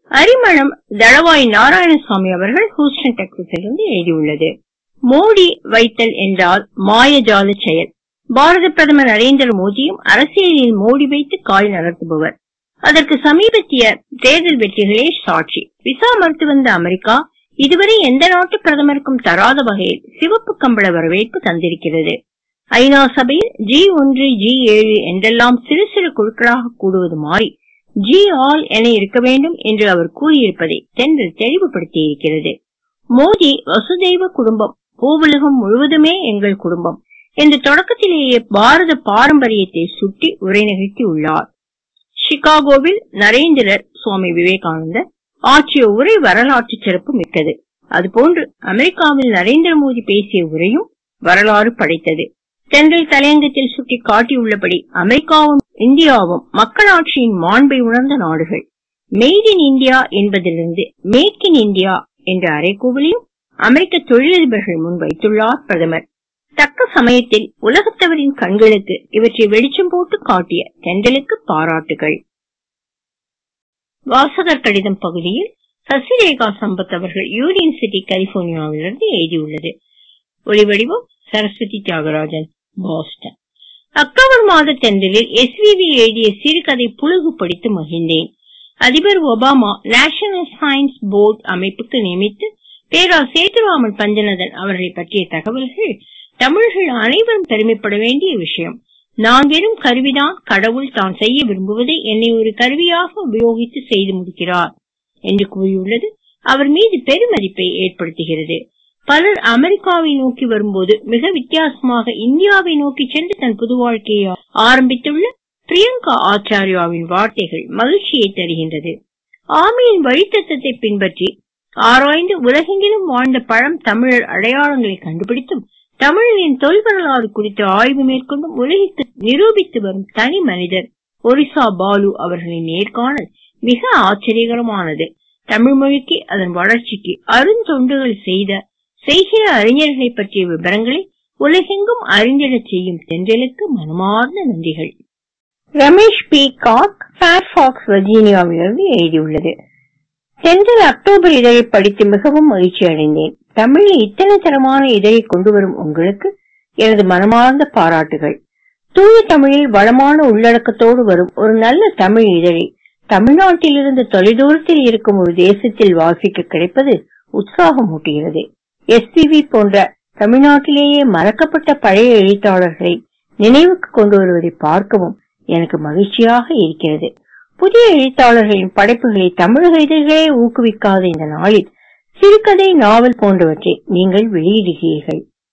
அரிமளம் தளவாய் நாராயணசாமி அவர்கள் ஹூஸ்டன் டெக்சஸிலிருந்து எழுதியுள்ளது மோடி வைத்தல் என்றால் மாயஜால செயல் பாரத பிரதமர் நரேந்திர மோடியும் அரசியலில் மோடி வைத்து காய் நகர்த்துபவர் அதற்கு சமீபத்திய தேர்தல் வெற்றிகளே சாட்சி விசா மறுத்து வந்த அமெரிக்கா இதுவரை எந்த நாட்டு பிரதமருக்கும் தராத வகையில் சிவப்பு கம்பள வரவேற்பு தந்திருக்கிறது ஐநா சபையில் ஜி ஒன்று ஜி ஏழு என்றெல்லாம் சிறு சிறு குழுக்களாக கூடுவது மாறி ஜி ஆல் என இருக்க வேண்டும் என்று அவர் கூறியிருப்பதை தென்றல் தெளிவுபடுத்தியிருக்கிறது மோடி வசுதெய்வ குடும்பம் பூவுலகம் முழுவதுமே எங்கள் குடும்பம் என்று தொடக்கத்திலேயே பாரத பாரம்பரியத்தை சுட்டி உரை நிகழ்த்தி உள்ளார் சிகாகோவில் நரேந்திரர் சுவாமி விவேகானந்தர் ஆற்றிய உரை வரலாற்று சிறப்பு மிக்கது அதுபோன்று அமெரிக்காவில் நரேந்திர மோடி பேசிய உரையும் வரலாறு படைத்தது தென்றல் தலையங்கத்தில் சுட்டி காட்டியுள்ளபடி அமெரிக்காவும் இந்தியாவும் மக்களாட்சியின் மாண்பை உணர்ந்த நாடுகள் மெய்ட் இன் இந்தியா என்பதிலிருந்து மேக் இன் இந்தியா என்ற அரைக்கூவலையும் அமெரிக்க தொழிலதிபர்கள் முன் வைத்துள்ளார் பிரதமர் தக்க சமயத்தில் உலகத்தவரின் கண்களுக்கு இவற்றை வெளிச்சம் போட்டு காட்டிய தென்றலுக்கு பாராட்டுகள் வாசகர் கடிதம் பகுதியில் சசிரேகா சம்பத் அவர்கள் யூனியன் சிட்டி கலிபோர்னியாவிலிருந்து எழுதியுள்ளது ஒளிவடிவம் சரஸ்வதி தியாகராஜன் பாஸ்டன் அக்டோபர் மாத தென்றலில் எஸ்விவி எழுதிய சிறுகதை புழுகு படித்து மகிழ்ந்தேன் அதிபர் ஒபாமா நேஷனல் சயின்ஸ் போர்டு அமைப்புக்கு நியமித்து பேரா சேதுராமன் பஞ்சநதன் அவர்களை பற்றிய தகவல்கள் தமிழர்கள் அனைவரும் பெருமைப்பட வேண்டிய விஷயம் நான் வெறும் கருவிதான் கடவுள் தான் செய்ய விரும்புவதை என்னை ஒரு கருவியாக உபயோகித்து செய்து முடிக்கிறார் என்று கூறியுள்ளது அவர் மீது பெருமதிப்பை ஏற்படுத்துகிறது பலர் அமெரிக்காவை நோக்கி வரும்போது மிக வித்தியாசமாக இந்தியாவை நோக்கி சென்று தன் புது வாழ்க்கையை ஆரம்பித்துள்ள பிரியங்கா ஆச்சாரியாவின் வார்த்தைகள் மகிழ்ச்சியை தருகின்றது ஆமியின் வழித்தத்தத்தை பின்பற்றி ஆராய்ந்து உலகெங்கிலும் வாழ்ந்த பழம் தமிழர் அடையாளங்களை கண்டுபிடித்தும் தமிழரின் தொல் வரலாறு குறித்து ஆய்வு மேற்கொண்டும் உலகிற்கு நிரூபித்து வரும் தனி மனிதர் ஒரிசா பாலு அவர்களின் நேர்காணல் மிக ஆச்சரியகரமானது தமிழ் மொழிக்கு அதன் வளர்ச்சிக்கு அருந்தொண்டுகள் செய்த செய்கிற அறிஞர்களை பற்றிய விவரங்களை உலகெங்கும் அறிந்திடச் செய்யும் தென்றலுக்கு மனமார்ந்த நன்றிகள் ரமேஷ் பி காக் ஃபேர்ஃபாக்ஸ் வர்ஜீனியாவிலிருந்து எழுதியுள்ளது சென்ற அக்டோபர் இதழை படித்து மிகவும் மகிழ்ச்சி அடைந்தேன் தமிழில் இத்தனை தரமான இதழை கொண்டு வரும் உங்களுக்கு எனது மனமார்ந்த பாராட்டுகள் தூய தமிழில் வளமான உள்ளடக்கத்தோடு வரும் ஒரு நல்ல தமிழ் இதழை தமிழ்நாட்டிலிருந்து தொலைதூரத்தில் இருக்கும் ஒரு தேசத்தில் வாசிக்க கிடைப்பது உற்சாகமூட்டுகிறது எஸ்பிவி போன்ற தமிழ்நாட்டிலேயே மறக்கப்பட்ட பழைய எழுத்தாளர்களை நினைவுக்கு கொண்டு வருவதை பார்க்கவும் எனக்கு மகிழ்ச்சியாக இருக்கிறது புதிய எழுத்தாளர்களின் படைப்புகளை தமிழக இதழ்களே ஊக்குவிக்காத இந்த நாளில் சிறுகதை நாவல் போன்றவற்றை நீங்கள் வெளியிடுகிறீர்கள்